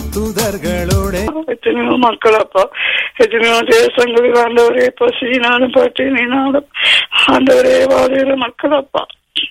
தூதர்களோட எத்தனையோ மக்கள் அப்பா எத்தனையோ தேசங்களில் ஆண்டவரே பசியினாலும் பட்டினினாலும் ஆண்டவரே வாழ்கிற மக்கள் அப்பா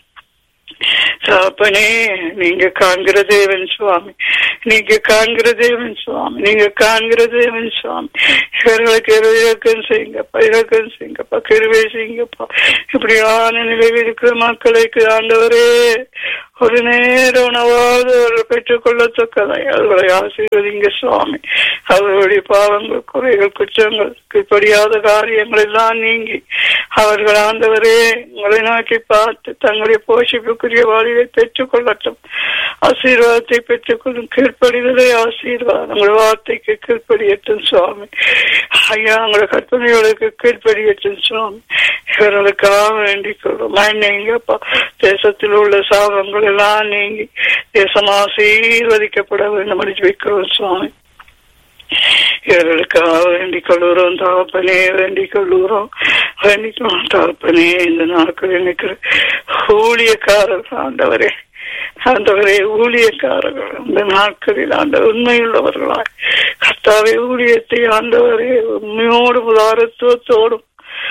சாப்பனே நீங்க காண்கிற தேவன் சுவாமி நீங்க காண்கிற தேவன் சுவாமி நீங்க காண்கிற தேவன் சுவாமி இவர்களுக்கு இறக்கம் செய்யுங்கப்பா இறக்கம் செய்யுங்கப்பா கிருவை செய்யுங்கப்பா இப்படியான நிலையில் இருக்கிற மக்களுக்கு ஆண்டவரே ஒரு நேர உணவாவது அவர்கள் பெற்றுக்கொள்ளத்தக்கதை அவர்களை ஆசீர்வதிங்க சுவாமி அவர்களுடைய பாவங்கள் குறைகள் குற்றங்கள் கீழ்ப்படியாத காரியங்கள் எல்லாம் நீங்கி அவர்கள் ஆண்டவரே உங்களை நோக்கி பார்த்து தங்களுடைய போஷிப்புக்குரிய வாழ்வை பெற்றுக் கொள்ளட்டும் ஆசீர்வாதத்தை பெற்றுக்கொள்ளும் கீழ்ப்படிதலை ஆசீர்வாதம் உங்கள் வார்த்தைக்கு கீழ்ப்படியட்டும் சுவாமி ஐயா உங்களை கற்பனைகளுக்கு கீழ்ப்படியட்டும் சுவாமி இவர்களுக்காக வேண்டிக் கொள்ளும் நீங்கப்பா தேசத்தில் உள்ள சாபங்கள் எல்லாம் நீங்கி தேசம் ஆசீர்வதிக்கப்பட வேண்டும் என்று வைக்கிறோம் சுவாமி இவர்களுக்காக வேண்டிக் கொள்ளுறோம் தாப்பனே வேண்டிக் கொள்ளுறோம் வேண்டிக்கிறோம் தாப்பனே இந்த நாட்களில் நிற்கிற ஊழியக்காரர்கள் ஆண்டவரே ஆண்டவரே ஊழியக்காரர்கள் இந்த நாட்களில் ஆண்ட உண்மையுள்ளவர்களாய் கர்த்தாவே ஊழியத்தை ஆண்டவரே உண்மையோடு உதாரத்துவத்தோடும்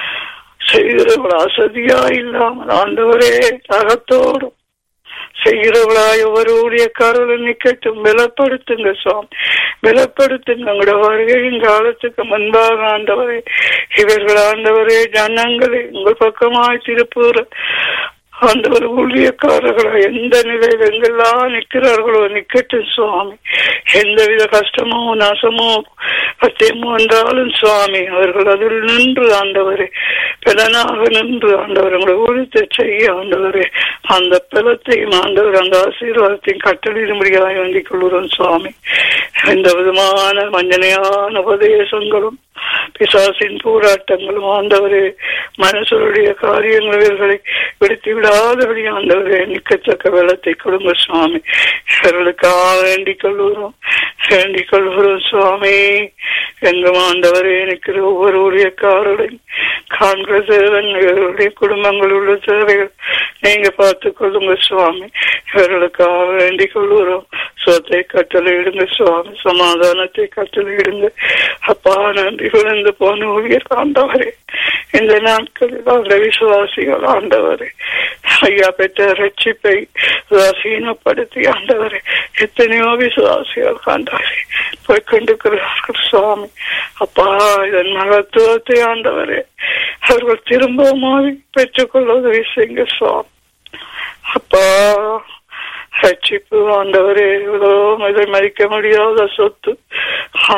செய்கிறவள் அசதியா இல்லாமல் ஆண்டவரே அகத்தோடும் செய்கிறவளாய் ஒவ்வொரு ஊழியக்காரர்கள் நிக்கட்டும் பலப்படுத்துங்க சுவாமி பலப்படுத்துங்க உங்களோட வருகையின் காலத்துக்கு முன்பாக ஆண்டவரே இவர்கள் ஆண்டவரே ஜனங்களை உங்கள் பக்கமாய் திருப்பூர் ஆண்டவர் ஊழியக்காரர்களா எந்த நிலையில் எங்கெல்லாம் நிற்கிறார்களோ நிக்கட்டும் சுவாமி எந்தவித கஷ்டமோ நாசமோ பத்தியமோ என்றாலும் சுவாமி அவர்கள் அதில் நின்று ஆண்டவரே பலனாக நின்று ஆண்டவர் உங்களை ஊழித்து செய்ய ஆண்டவரே அந்த பலத்தையும் ஆண்டவர் அந்த ஆசீர்வாதத்தையும் கட்டளிடும்படியாக வேண்டிக் கொள்கிறோம் சுவாமி எந்த விதமான மஞ்சனையான உபதேசங்களும் பிசாசின் போராட்டங்களும் ஆண்டவரே மனசருடைய காரியங்கள் இவர்களை விடுத்து விடாதபடி ஆண்டவரே நிக்கத்தக்க வெள்ளத்தை கொடுங்க சுவாமி இவர்களுக்காக வேண்டிக் கொள்கிறோம் வேண்டிக் கொள்கிறோம் சுவாமி எங்கும் ஆண்டவரே நிற்கிற ஒவ்வொரு ஊழியக்காரர்களையும் காண்கிற தேவன் இவர்களுடைய குடும்பங்கள் உள்ள தேவைகள் நீங்க பார்த்து கொள்ளுங்க சுவாமி இவர்களுக்காக வேண்டிக் கொள்கிறோம் சுவத்தை கட்டளையிடுங்க சுவாமி சமாதானத்தை கட்டளையிடுங்க அப்பா நன்றி விழுந்து போன ஊழியர் ஆண்டவரே இந்த நாட்களில் அந்த விசுவாசிகள் ஆண்டவரே ஐயா பெற்ற ரட்சிப்பை சீனப்படுத்தி ஆண்டவரே எத்தனையோ விசுவாசிகள் ஆண்டவரே போய் கொண்டிருக்கிறார்கள் சுவாமி அப்பா இதன் மகத்துவத்தை ஆண்டவரே அவர்கள் திரும்பவும் பெற்றுக்கொள்ள உதவி செய்யுங்க சுவாமி அப்பா ரட்சிப்பு ஆண்டவரே இவ்வளோ இதை மதிக்க முடியாத சொத்து